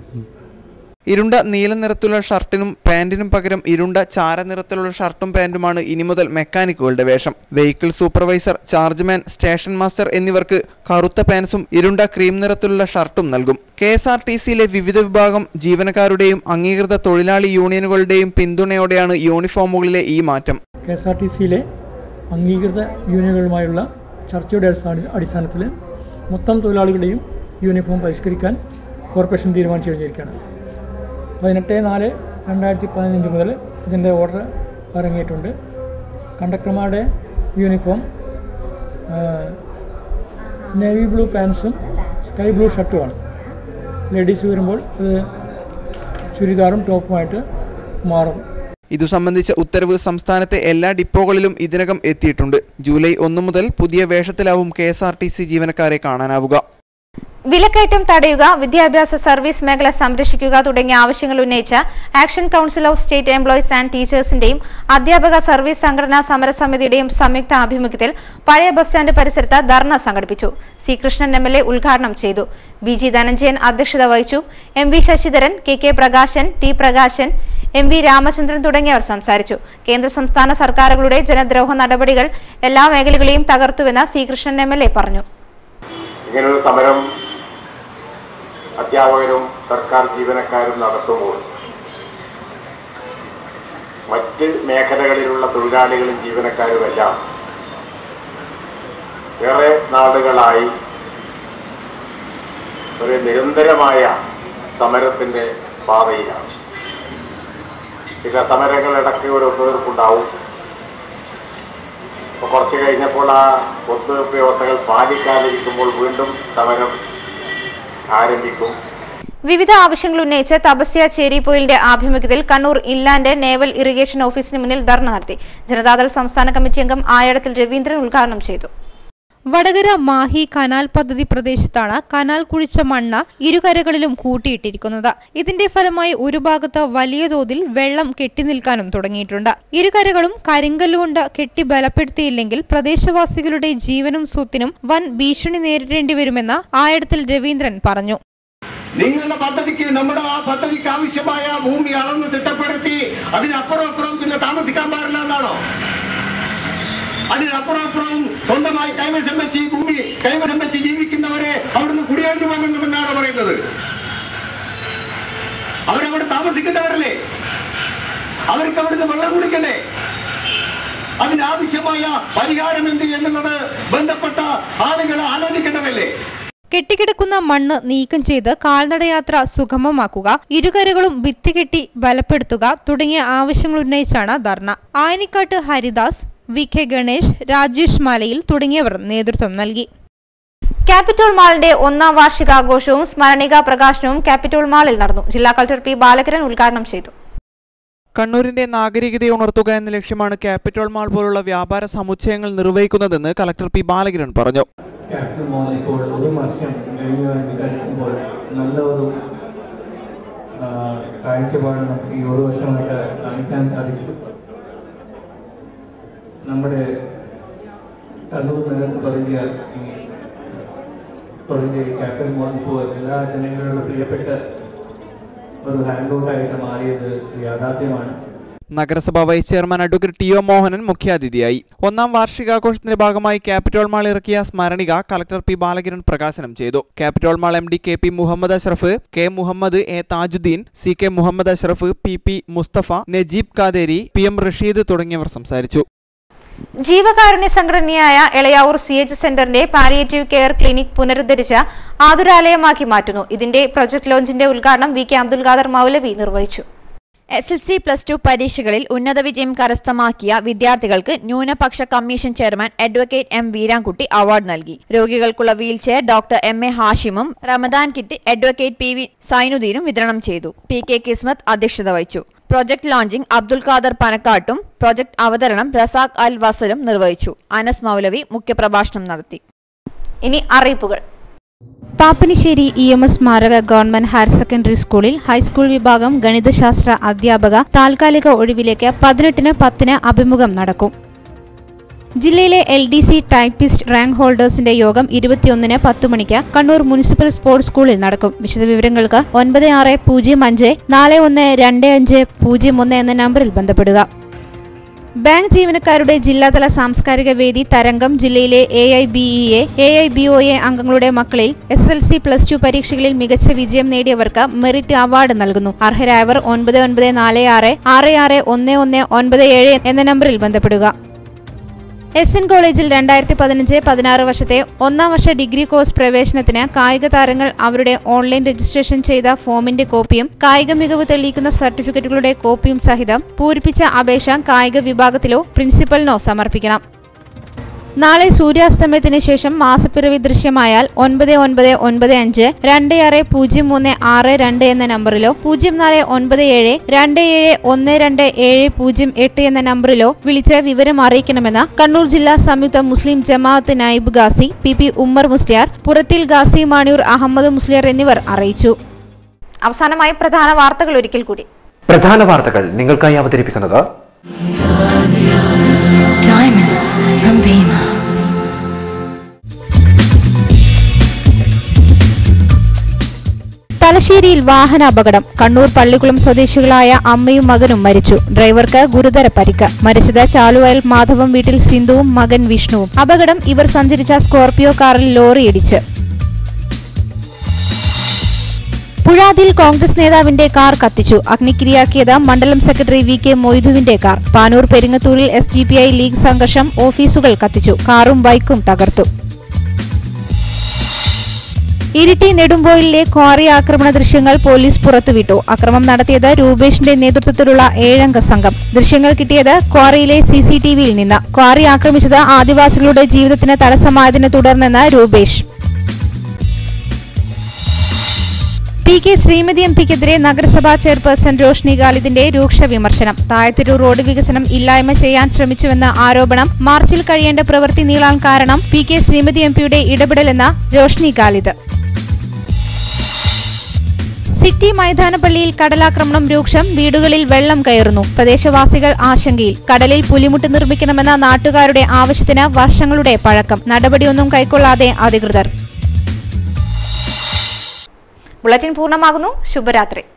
ഇരുണ്ട നീല നിറത്തിലുള്ള ഷർട്ടിനും പാന്റിനും പകരം ഇരുണ്ട ചാര നിറത്തിലുള്ള ഷർട്ടും പാന്റുമാണ് ഇനി മുതൽ മെക്കാനിക്കുകളുടെ വേഷം vehicle supervisor chargeman station master എന്നിവർക്ക് കറുത്ത പാൻസും ഇരുണ്ട ക്രീം നിറത്തിലുള്ള ഷർട്ടും നൽകും കെ എസ് ആർ ടി സിയിലെ വിവിധ വിഭാഗം ജീവനക്കാരുടെയും അംഗീകൃത തൊഴിലാളി യൂണിയനുകളുടെയും പിന്തുണയോടെയാണ് യൂണിഫോമുകളിലെ ഈ മാറ്റം കെ എസ് ആർ ടി സിയിലെ അംഗീകൃത യൂണിയനുകളുമായുള്ള ചർച്ചയുടെ അടിസ്ഥാന അടിസ്ഥാനത്തിൽ മൊത്തം തൊഴിലാളികളുടെയും യൂണിഫോം പരിഷ്കരിക്കാൻ കോർപ്പറേഷൻ തീരുമാനിച്ചു കഴിഞ്ഞിരിക്കുകയാണ് പതിനെട്ട് നാല് രണ്ടായിരത്തി പതിനഞ്ച് മുതൽ ഇതിൻ്റെ ഓർഡർ ഇറങ്ങിയിട്ടുണ്ട് കണ്ടക്ടർമാരുടെ യൂണിഫോം നേവി ബ്ലൂ പാൻസും സ്കൈ ബ്ലൂ ഷർട്ടുമാണ് ലേഡീസ് വരുമ്പോൾ അത് ചുരിദാറും ടോപ്പുമായിട്ട് മാറും ഇതു സംബന്ധിച്ച ഉത്തരവ് സംസ്ഥാനത്തെ എല്ലാ ഡിപ്പോകളിലും ഇതിനകം എത്തിയിട്ടുണ്ട് ജൂലൈ ഒന്ന് മുതൽ പുതിയ വേഷത്തിലാവും K S R T C ജീവനക്കാരെ കാണാനാവുക വിലക്കയറ്റം തടയുക വിദ്യാഭ്യാസ സർവീസ് മേഖല സംരക്ഷിക്കുക തുടങ്ങിയ ആവശ്യങ്ങൾ ഉന്നയിച്ച action council of state employees and ടീച്ചേഴ്സിന്റെയും അധ്യാപക സർവീസ് സംഘടനാ സമരസമിതിയുടെയും സംയുക്ത ആഭിമുഖ്യത്തിൽ പഴയ ബസ് സ്റ്റാൻഡ് പരിസരത്ത് ധർണ സംഘടിപ്പിച്ചു C Krishnan M L A ഉദ്ഘാടനം ചെയ്തു ബി ജി ധനഞ്ജയൻ അധ്യക്ഷത വഹിച്ചു M V Sasidharan K K Prakashan T Prakashan M V Ramachandran തുടങ്ങിയവർ സംസാരിച്ചു കേന്ദ്ര സംസ്ഥാന സർക്കാരുകളുടെ ജനദ്രോഹ നടപടികൾ എല്ലാ മേഖലകളെയും തകർത്തുവെന്ന് C Krishnan M L A പറഞ്ഞു ഇങ്ങനൊരു സമരം അധ്യാപകരും സർക്കാർ ജീവനക്കാരും നടത്തുമ്പോൾ മറ്റ് മേഖലകളിലുള്ള തൊഴിലാളികളും ജീവനക്കാരുമെല്ലാം ഏറെ നാളുകളായി ഒരു നിരന്തരമായ സമരത്തിൻ്റെ പാതയിലാണ് ചില സമരങ്ങളിടയ്ക്ക് ഒരു ഒത്തുതീർപ്പുണ്ടാവും അപ്പോൾ കുറച്ച് കഴിഞ്ഞപ്പോൾ ആ ഒത്തുതീർപ്പ് വ്യവസ്ഥകൾ പാലിക്കാതിരിക്കുമ്പോൾ വീണ്ടും സമരം ആരംഭിക്കും വിവിധ ആവശ്യങ്ങൾ ഉന്നയിച്ച് തപസ്യ ചേരിപ്പോയിലിന്റെ ആഭിമുഖ്യത്തിൽ കണ്ണൂർ ഇൻലാൻഡ് നേവൽ ഇറിഗേഷൻ ഓഫീസിന് മുന്നിൽ ധർണ നടത്തി ജനതാദൾ സംസ്ഥാന കമ്മിറ്റി അംഗം ആയടത്തിൽ രവീന്ദ്രൻ ഉദ്ഘാടനം ചെയ്തു വടകര മാഹി കനാൽ പദ്ധതി പ്രദേശത്താണ് കനാൽ കുഴിച്ച മണ്ണ് ഇരുകരകളിലും കൂട്ടിയിട്ടിരിക്കുന്നത് ഇതിന്റെ ഫലമായി ഒരു ഭാഗത്ത് വലിയ തോതിൽ വെള്ളം കെട്ടിനിൽക്കാനും തുടങ്ങിയിട്ടുണ്ട് ഇരുകരകളും കരിങ്കല്ലുകൊണ്ട് കെട്ടി ബലപ്പെടുത്തിയില്ലെങ്കിൽ പ്രദേശവാസികളുടെ ജീവനും സ്വത്തിനും വൻ ഭീഷണി നേരിടേണ്ടി വരുമെന്ന് ആയടത്തിൽ രവീന്ദ്രൻ പറഞ്ഞു നിങ്ങളുടെ പദ്ധതിക്ക് നമ്മുടെ ആ പദ്ധതിക്ക് ആവശ്യമായ ഭൂമി അളന്ന് തിട്ടപ്പെടുത്തി അതിനപ്പുറം അപ്പുറം പിന്നെ താമസിക്കാൻ പാടില്ല എന്നാണോ അതിനപ്പുറം അപ്പുറം സ്വന്തമായി കൈവശം വെച്ച് ഈ ഭൂമി കൈവശം വെച്ച് ജീവിക്കുന്നവരെ അവിടുന്ന് കുടിയേറി വാങ്ങണമെന്നാണ് പറയുന്നത് അവരവിടെ താമസിക്കേണ്ടവരല്ലേ അവർക്ക് അവിടുന്ന് വെള്ളം കുടിക്കണ്ടേ അതിനാവശ്യമായ പരിഹാരം എന്ത് എന്നുള്ളത് ബന്ധപ്പെട്ട ആളുകൾ ആലോചിക്കേണ്ടതല്ലേ കെട്ടിക്കിടക്കുന്ന മണ്ണ് നീക്കം ചെയ്ത് കാൽനടയാത്ര സുഗമമാക്കുക ഇരുകരകളും ഭിത്തി കെട്ടി ബലപ്പെടുത്തുക തുടങ്ങിയ ആവശ്യങ്ങൾ ഉന്നയിച്ചാണ് ധർണ ആയനിക്കാട്ട് ഹരിദാസ് വി കെ ഗണേഷ് രാജേഷ് മാലയിൽ തുടങ്ങിയവർ നേതൃത്വം നൽകി ക്യാപിറ്റോൾ മാളിന്റെ ഒന്നാം വാർഷികാഘോഷവും സ്മരണിക പ്രകാശനവും ക്യാപിറ്റോൾ മാളിൽ നടന്നു ജില്ലാ കളക്ടർ പി ബാലകരൻ ഉദ്ഘാടനം ചെയ്തു കണ്ണൂരിന്റെ നാഗരികതയെ ഉണർത്തുക എന്ന ലക്ഷ്യമാണ് ക്യാപിറ്റോൾ മാൾ പോലുള്ള വ്യാപാര സമുച്ചയങ്ങൾ നിർവഹിക്കുന്നതെന്ന് കലക്ടർ പി ബാലകിരൺ പറഞ്ഞു ക്യാപിറ്റൽ മോൾ ഇപ്പോൾ ഒരു വർഷം കഴിഞ്ഞു എന്ന് വിചാരിക്കുമ്പോൾ നല്ല ഒരു ആ, കാഴ്ചപ്പാട് നമുക്ക് ഈ ഒരു വർഷമായിട്ട് കാണിക്കാൻ സാധിച്ചു നമ്മുടെ കണ്ണൂർ നഗരത്തിൽ തുടങ്ങിയ ഈ തുടങ്ങിയ ഈ ക്യാപിറ്റൽ മോൾ ഇപ്പോൾ എല്ലാ ജനങ്ങളുടെ പ്രിയപ്പെട്ട ഒരു ഹാൻഡ് ഔട്ടായിട്ട് മാറിയത് യാഥാർത്ഥ്യമാണ് നഗരസഭ vice chairman advocate T O Mohanan മുഖ്യാതിഥിയായി ഒന്നാം വാർഷികാഘോഷത്തിന്റെ ഭാഗമായി ക്യാപിറ്റോൾ മാൾ ഇറക്കിയ സ്മരണിക കലക്ടർ പി ബാലകിരൺ പ്രകാശനം ചെയ്തു Capitol mall M D K P Muhammad Ashraf K Muhammad A Thajuddeen C K Muhammad Ashraf P P Musthafa Najeeb Kaderi P M Rasheed തുടങ്ങിയവർ സംസാരിച്ചു ജീവകാരുണ്യ സംഘടനയായ എളയാവൂർ സി എച്ച് സെന്ററിന്റെ പാലിയേറ്റീവ് കെയർ ക്ലിനിക് പുനരുദ്ധരിച്ച ആതുരാലയമാക്കി മാറ്റുന്നു ഇതിന്റെ പ്രൊജക്ട് ലോഞ്ചിന്റെ ഉദ്ഘാടനം വി കെ അബ്ദുൽ ഖാദർ മൗലവി നിർവഹിച്ചു S L C plus two പരീക്ഷകളിൽ ഉന്നത വിജയം കരസ്ഥമാക്കിയ വിദ്യാർത്ഥികൾക്ക് ന്യൂനപക്ഷ commission chairman advocate M Veerankutty award നൽകി രോഗികൾക്കുള്ള വീൽചെയർ ഡോക്ടർ എം എ ഹാഷിമും Ramadan kit advocate P V സൈനുദ്ദീനും വിതരണം ചെയ്തു പി കെ കിസ്മത്ത് അധ്യക്ഷത വഹിച്ചു പ്രൊജക്ട് ലോഞ്ചിംഗ് അബ്ദുൽ ഖാദർ പനക്കാട്ടും പ്രൊജക്ട് അവതരണം റസാഖ് അൽ വസലും നിർവഹിച്ചു അനസ് മൗലവി മുഖ്യപ്രഭാഷണം നടത്തി ഇനി അറിയിപ്പുകൾ പാപ്പനിശ്ശേരി ഇ എം എസ് സ്മാരക ഗവൺമെന്റ് ഹയർ സെക്കൻഡറി സ്കൂളിൽ ഹൈസ്കൂൾ വിഭാഗം ഗണിതശാസ്ത്ര അധ്യാപക താൽക്കാലിക ഒഴിവിലേക്ക് പതിനെട്ടിന് പത്തിന് അഭിമുഖം നടക്കും ജില്ലയിലെ L D C typist rank ഹോൾഡേഴ്സിന്റെ യോഗം ഇരുപത്തിയൊന്നിന് പത്ത് മണിക്ക് കണ്ണൂർ മുനിസിപ്പൽ സ്പോർട്സ് സ്കൂളിൽ നടക്കും വിശദവിവരങ്ങൾക്ക് ഒൻപത് ആറ് പൂജ്യം അഞ്ച് നാല് ഒന്ന് രണ്ട് അഞ്ച് പൂജ്യം ഒന്ന് എന്ന നമ്പറിൽ ബന്ധപ്പെടുക ബാങ്ക് ജീവനക്കാരുടെ ജില്ലാതല സാംസ്കാരിക വേദി തരംഗം ജില്ലയിലെ A I B E A A I B O A അംഗങ്ങളുടെ മക്കളിൽ S L C plus two പരീക്ഷകളിൽ മികച്ച വിജയം നേടിയവർക്ക് മെറിറ്റ് അവാർഡ് നൽകുന്നു അർഹരായവർ ഒൻപത് ഒൻപത് നാല് ആറ് ആറ് ആറ് ഒന്ന് ഒന്ന് ഒൻപത് ഏഴ് എന്ന നമ്പറിൽ ബന്ധപ്പെടുക എസ് എൻ കോളേജിൽ രണ്ടായിരത്തി പതിനഞ്ച് പതിനാറ് വർഷത്തെ ഒന്നാം വർഷ ഡിഗ്രി കോഴ്സ് പ്രവേശനത്തിന് കായിക താരങ്ങൾ അവരുടെ ഓൺലൈൻ രജിസ്ട്രേഷൻ ചെയ്ത ഫോമിന്റെ കോപ്പിയും കായിക മികവ് തെളിയിക്കുന്ന സർട്ടിഫിക്കറ്റുകളുടെ കോപ്പിയും സഹിതം പൂരിപ്പിച്ച അപേക്ഷ കായിക വിഭാഗത്തിലോ പ്രിൻസിപ്പലിനോ സമർപ്പിക്കണം നാളെ സൂര്യാസ്തമയത്തിന് ശേഷം മാസപ്പിറവി ദൃശ്യമായാൽ ഒൻപത് ഒൻപത് ഒൻപത് അഞ്ച് രണ്ട് ആറ് പൂജ്യം മൂന്ന് ആറ് രണ്ട് എന്ന നമ്പറിലോ പൂജ്യം നാല് ഒൻപത് ഏഴ് രണ്ട് ഏഴ് ഒന്ന് രണ്ട് ഏഴ് പൂജ്യം എട്ട് എന്ന നമ്പറിലോ വിളിച്ച് വിവരം അറിയിക്കണമെന്ന് കണ്ണൂർ ജില്ലാ സംയുക്ത മുസ്ലിം ജമാഅത്ത് നായിബ് ഗാസി പി പി ഉമ്മർ മുസ്ലിയാർ പുറത്തിൽ ഗാസി മാണിയൂർ അഹമ്മദ് മുസ്ലിയാർ എന്നിവർ അറിയിച്ചു അവസാനമായി പ്രധാന വാർത്തകൾ ഒരിക്കൽ കൂടി പ്രധാന വാർത്തകൾ നിങ്ങൾക്കായി അവതരിപ്പിക്കുന്നത് Diamonds from Bima. തലശ്ശേരിയിൽ വാഹനാപകടം കണ്ണൂർ പള്ളിക്കുളം സ്വദേശികളായ അമ്മയും മകനും മരിച്ചു ഡ്രൈവർക്ക് ഗുരുതര പരിക്ക് മരിച്ചത് ചാലുവയൽ മാധവം വീട്ടിൽ സിന്ധുവും മകൻ വിഷ്ണുവും അപകടം ഇവർ സഞ്ചരിച്ച സ്കോർപിയോ കാറിൽ ലോറിയിടിച്ച് പുഴാതിൽ കോൺഗ്രസ് നേതാവിന്റെ കാർ കത്തിച്ചു അഗ്നിക്കിരയാക്കിയത് മണ്ഡലം സെക്രട്ടറി വി കെ മൊയ്തുവിന്റെ കാർ പാനൂർ പെരിങ്ങത്തൂരിൽ S D P I league സംഘർഷം ഓഫീസുകൾ കത്തിച്ചു കാറും ബൈക്കും തകർത്തു ഇരിട്ടി നെടുമ്പോയിലെ ക്വാറി ആക്രമണ ദൃശ്യങ്ങൾ പോലീസ് പുറത്തുവിട്ടു അക്രമം നടത്തിയത് രൂപേഷിന്റെ നേതൃത്വത്തിലുള്ള ഏഴംഗ സംഘം ദൃശ്യങ്ങൾ കിട്ടിയത് ക്വാറിയിലെ സി സി ടി വിയിൽ നിന്ന് ക്വാറി ആക്രമിച്ചത് ആദിവാസികളുടെ ജീവിതത്തിന് തടസ്സമായതിനെ തുടർന്നെന്ന് Rupesh P K Sreemathi M പിക്കെതിരെ നഗരസഭാ ചെയർപേഴ്സൺ രോഷ്നി ഖാലിദിന്റെ രൂക്ഷ വിമർശനം താഴത്തിരൂർ റോഡ് വികസനം ഇല്ലായ്മ ചെയ്യാൻ ശ്രമിച്ചുവെന്ന ആരോപണം മാർച്ചിൽ കഴിയേണ്ട പ്രവൃത്തി നീളാൻ കാരണം പി കെ ശ്രീമതി എം പിയുടെ ഇടപെടലെന്ന രോഷ്നി ഖാലിദ് സിറ്റി മൈതാനപ്പള്ളിയിൽ കടലാക്രമണം രൂക്ഷം വീടുകളിൽ വെള്ളം കയറുന്നു പ്രദേശവാസികൾ ആശങ്കയിൽ കടലിൽ പുലിമുട്ട് നിർമ്മിക്കണമെന്ന നാട്ടുകാരുടെ ആവശ്യത്തിന് വർഷങ്ങളുടെ പഴക്കം നടപടിയൊന്നും കൈക്കൊള്ളാതെ അധികൃതർ ബുള്ളറ്റിൻ പൂർണ്ണമാകുന്നു ശുഭരാത്രി